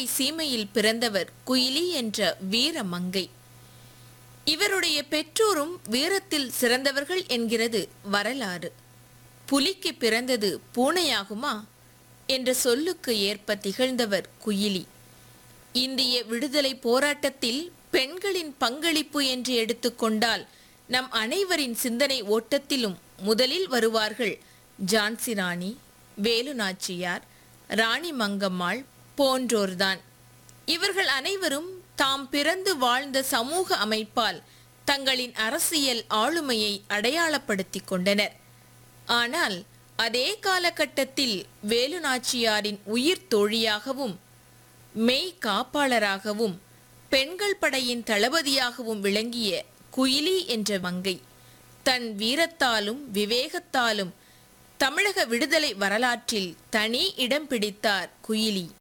மதுரை சீமையில் பிறந்தவர் குயிலி என்ற வீர மங்கை இவருடைய பெற்றோரும் வீரத்தில் சிறந்தவர்கள் என்கிறது வரலாறு புலிக்கு பிறந்தது பூனையாகுமா என்ற சொல்லுக்கு ஏற்ப திகழ்ந்தவர் குயிலி இந்திய விடுதலை போராட்டத்தில் பெண்களின் பங்களிப்பு என்று எடுத்துக்கொண்டால் நம் அனைவரின் சிந்தனை ஓட்டத்திலும் முதலில் வருவார்கள் ஜான்சி ராணி வேலு நாச்சியார் ராணி மங்கம்மாள் போன்றோர்தான் இவர்கள் அனைவரும் தாம் பிறந்து வாழ்ந்த சமூக அமைப்பால் தங்களின் அரசியல் ஆளுமையை அடையாளப்படுத்திக் கொண்டனர் ஆனால் அதே காலகட்டத்தில் வேலு நாச்சியாரின் உயிர் தோழியாகவும் மெய் காப்பாளராகவும் பெண்கள் படையின் தளபதியாகவும் விளங்கிய குயிலி என்ற மங்கை தன் வீரத்தாலும் விவேகத்தாலும் தமிழக விடுதலை வரலாற்றில் தனி இடம் பிடித்தார் குயிலி